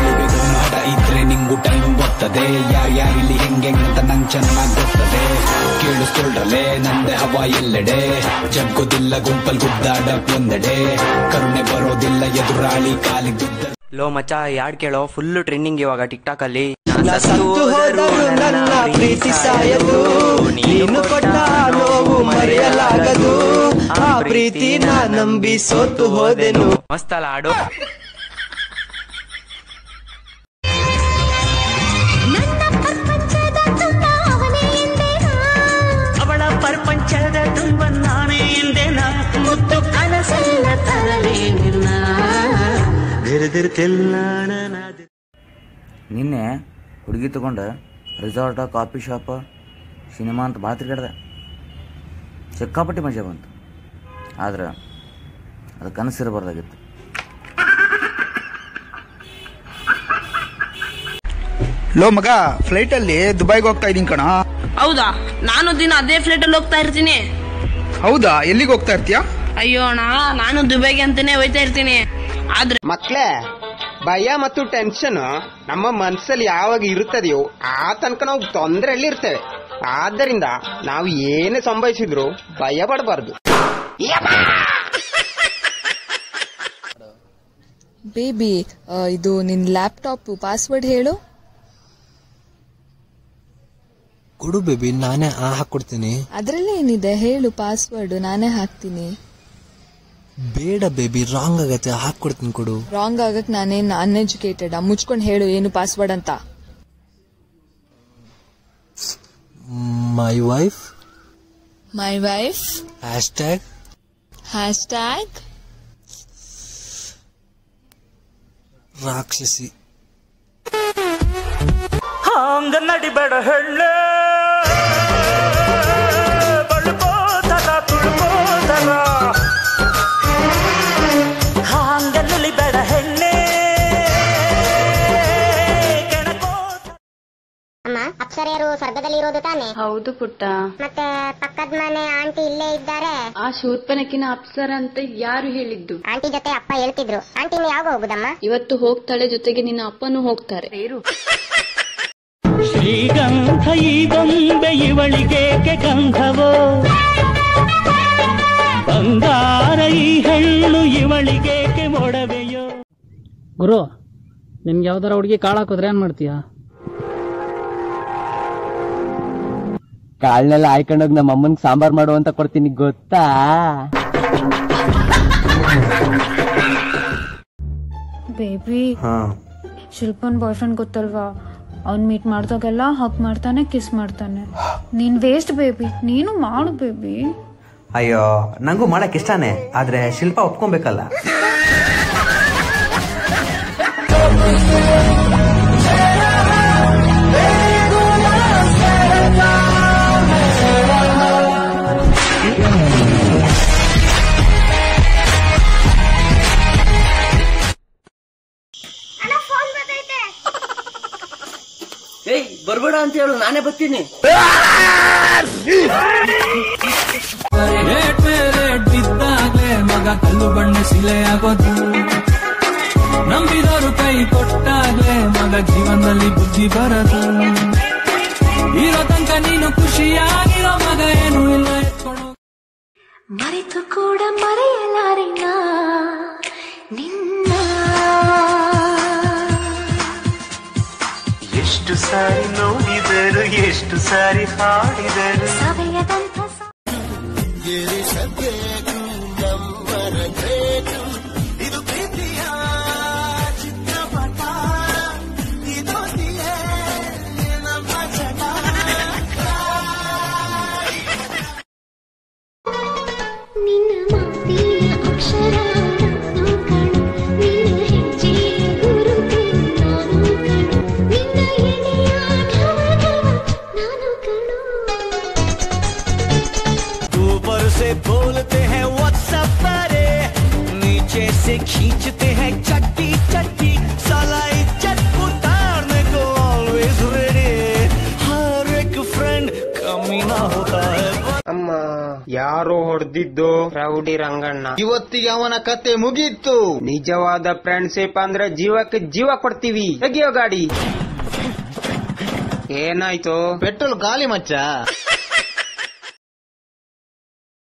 ಬೇಗನ್ನು ಹಠ ಇದ್ರೆ ನಿಂಗು ಟೈಮ್ ಬರ್ತದೆ ಯಾರ್ಯಾರಿಲ್ಲಿ ಹೆಂಗೆ ಅಂತ ನಂಗ್ ಚೆನ್ನಾಗ್ ಗೊತ್ತದೆ ಕೇಳಿಸ್ಕೊಳ್ರಲೆ ನಂದೆ ಹವಾ ಎಲ್ಲೆಡೆ ಜಗ್ಗೋದಿಲ್ಲ ಗುಂಪಲ್ ಗುದ್ದಾಡಕ್ ಒಂದೆಡೆ ಕರುಣೆ ಬರೋದಿಲ್ಲ ಎದುರಾಳಿ ಕಾಲಿಗೆ ಬಿದ್ದ ಲೋ ಮಚ್ಚ ಯಾಡ್ ಕೇಳೋ ಫುಲ್ ಟ್ರೆಂಡಿಂಗ್ ಇವಾಗ ಟಿಕ್ ಟಾಕ್ ಅಲ್ಲಿ ನಾ ಸತ್ತು ಹೋದರೂ ನನ್ನ ಪ್ರೀತಿ ಸಾಯದು ನೀನು ಕೊಟ್ಟ ನೋವು ಮರೆಯಲಾಗದು ಆ ಪ್ರೀತಿನ ನಂಬಿ ಸೋತು ಹೋದೆನು ಮಸ್ತ್ ಅಲ್ಲ ಹಾಡು ಅವಳ ಪ್ರಪಂಚದ ತುಂಬ ನಾನೇ ಎಂದೆನ ಮುತ್ತು ಕನಸೆಲ್ಲ ತರಲೇ ನಿನ್ನ ಗಿರಿದಿರ್ತಿಲ್ಲ ನಾನಾದೆ ನಿನ್ನೆ ಹುಡುಗಿ ತಗೊಂಡು ರೆಸಾರ್ಟ ಕಾಫಿ ಶಾಪ ಸಿನಿಮಾ ಅಂತ ಭಾಳ ತಿರ್ಗಾಡ್ದೆ ಸಿಕ್ಕಾಪಟ್ಟಿ ಮಜಾ ಬಂತು ಆದ್ರೆ ಅದು ಕನಸಿರಬಾರ್ದಾಗಿತ್ತು ಲೋ ಮಗ ಫ್ಲೈಟ್ ಅಲ್ಲಿ ದುಬೈಗೆ ಹೋಗ್ತಾ ಇದೀನಿ ಕಣ ಹೌದಾ ನಾನು ದಿನ ಅದೇ ಫ್ಲೈಟ್ ಅಲ್ಲಿ ಹೋಗ್ತಾ ಇರ್ತೀನಿ ಹೌದಾ ಎಲ್ಲಿಗೆ ಹೋಗ್ತಾ ಇರ್ತೀಯಾ ಅಯ್ಯೋ ಅಣ್ಣ ನಾನು ದುಬೈಗೆ ಅಂತಾನೆ ಹೋಯ್ತಾ ಇರ್ತೀನಿ ಆದ್ರೆ ಮಕ್ಳೇ ಭಯ ಮತ್ತು ಟೆನ್ಷನ್ ನಮ್ಮ ಮನಸ್ಸಲ್ಲಿ ಯಾವಾಗ ಇರುತ್ತದೆಯೋ ಆ ತನಕ ನಾವು ತೊಂದರೆಯಲ್ಲಿ ಇರ್ತೇವೆ ಆದ್ದರಿಂದ ನಾವು ಏನೇ ಸಂಭವಿಸಿದ್ರು ಭಯ ಪಡಬಾರ್ದು ಬೇಬಿ ಇದು ನಿನ್ ಲ್ಯಾಪ್ಟಾಪ್ ಪಾಸ್ವರ್ಡ್ ಹೇಳು ಕೊಡು ಬೇಬಿ ನಾನೇ ಆ ಹಾಕೊಡ್ತೀನಿ ಅದ್ರಲ್ಲಿ ಏನಿದೆ ಹೇಳು ಪಾಸ್ವರ್ಡ್ ನಾನೇ ಹಾಕ್ತೀನಿ ಬೇಡ ಬೇಬಿ ರಾಂಗ್ ಆಗತ್ತೆ ಹಾಕೊಡ್ತೀನಿ ಕೊಡು ರಾಂಗ್ ಆಗಕ್ ನಾನೇನ್ ಅನ್ಎಜುಕೇಟೆಡ್ ಮುಚ್ಕೊಂಡ್ ಹೇಳು ಏನು ಪಾಸ್ವರ್ಡ್ ಅಂತ my wife my wife hashtag hashtag ರಾಕ್ಷಸಿ ಹಾಂಗ ನಡಿಬೇಡ ಹೆಣ್ಣೆ ಬಳ್ಕೋತಲ ತುಳ್ಕೋತಲ ಹಾಂಗ ನಲಿಬೇಡ ಹೆಣ್ಣೆ ಅಮ್ಮ ಅಪ್ಸರೆಯರು ಸ್ವರ್ಗದಲ್ಲಿ ಇರೋದು ತಾನೆ ಹೌದು ಪುಟ್ಟ ಮತ್ತೆ ಪಕ್ಕದ ಮನೆ ಆಂಟಿ ಇಲ್ಲೇ ಇದ್ದಾರೆ ಆ ಶೂರ್ಪನಕಿನ ಅಪ್ಸರ ಅಂತ ಯಾರು ಹೇಳಿದ್ದು ಆಂಟಿ ಜೊತೆ ಅಪ್ಪ ಹೇಳ್ತಿದ್ರು ಆಂಟಿ ನೀವು ಯಾವಾಗ ಹೋಗುದಮ್ಮ ಇವತ್ತು ಹೋಗ್ತಾಳೆ ಜೊತೆಗೆ ನಿನ್ನ ಅಪ್ಪನೂ ಹೋಗ್ತಾರೆ ಶ್ರೀಗಂಧ ಈ ಗೊಂಬೆ ಇವಳಿಗೇಕೆ ಗಂಧವೋ ಬಂಗಾರ ಈ ಹೆಣ್ಣು ಇವಳಿಗೇಕೆ ಮೊಡವೆಯೋ ಗುರು ನಿನ್ಗೆ ಯಾವ್ದಾರ ಹುಡುಗಿ ಕಾಳು ಹಾಕಿದ್ರೆ ಏನ್ ಮಾಡ್ತೀಯಾ ಕಾಳ್ನೆಲ್ಲ ಆಯ್ಕೊಂಡೋಗಿ ನಮ್ಮ ಅಮ್ಮನ್ಗೆ ಸಾಂಬಾರ್ ಮಾಡು ಅಂತ ಕೊಡ್ತೀನಿ ಗೊತ್ತಾ ಬೇಬಿ ಶಿಲ್ಪನ್ ಬಾಯ್ ಫ್ರೆಂಡ್ ಗೊತ್ತಲ್ವಾ ಅವ್ನ್ ಮೀಟ್ ಮಾಡ್ದಾಗೆಲ್ಲ ಹಗ್ ಮಾಡ್ತಾನೆ ಕಿಸ್ ಮಾಡ್ತಾನೆ ನೀನ್ ವೇಸ್ಟ್ ಬೇಬಿ ನೀನು ಮಾಡು ಬೇಬಿ ಅಯ್ಯೋ ನಂಗೂ ಮಾಡಕ್ ಇಷ್ಟಾನೆ ಆದ್ರೆ ಶಿಲ್ಪ ಒಪ್ಕೊಬೇಕಲ್ಲ ಏಯ್ ಬರ್ಬೇಡ ಅಂತ ಹೇಳು ನಾನೇ ಬರ್ತೀನಿ ರೇಟ್ ಮೇಲೆ ರೇಟ್ ಬಿದ್ದಾಗ್ಲೇ ಮಗ ಕಲ್ಲು ಬಣ್ಣ ಶಿಲೆಯಾಗೋದು ನಂಬಿದವರು ಕೈ ಕೊಟ್ಟಾಗ್ಲೇ ಮಗ ಜೀವನದಲ್ಲಿ ಬುದ್ಧಿ ಬರದು ಇರೋ ತನಕ ನೀನು ಖುಷಿಯಾಗಿರೋ ಮಗ ಏನು ಇಲ್ಲ ಎತ್ಕೊಂಡು ಮರೆತು ಕೂಡ ಮರೆಯಲಾರಿನ ನಿನ್ನ ಎಷ್ಟು ಸಾರಿ ನೋಡಿದರು ಎಷ್ಟು ಸಾರಿ ಹಾಡಿದರು ಸವೆಯದಂತ ಇದು ಪ್ರೀತಿಯ ಚಿತ್ರಪಟ ಇದೊಂದಿಯೇ ನಮ್ಮ ಚಟ ನಿನ್ನ ಮಾತಿನ ಅಕ್ಷರ ನಾನು ಕಣು ನಿನ್ನ ಹೆಜ್ಜೆಯ ಗುರುತು ನಾನು ಕಣು ನಿನ್ನ ಎದೆಯ ಢವ ಢವ ನಾನು ಕಣು ऊपर से बोलते हैं व्हाट्सएप पर नीचे से खींचते हैं चट्टी चट्टी साला इज्जत उतारने को ऑलवेज रेडी हर एक फ्रेंड कमीना होता है ಅಮ್ಮ ಯಾರೋ ಹೊಡೆದಿದ್ದು ರೌಡಿ ರಂಗಣ್ಣ ಇವತ್ತಿಗೆ ಅವನ ಕತೆ ಮುಗೀತು ನಿಜವಾದ ಫ್ರೆಂಡ್ಶಿಪ್ ಅಂದ್ರೆ ಜೀವಕ್ಕೆ ಜೀವ ಕೊಡ್ತೀವಿ ತೆಗಿಯೋ ಗಾಡಿ ಏನಾಯ್ತು ಪೆಟ್ರೋಲ್ ಖಾಲಿ ಮಚ್ಚ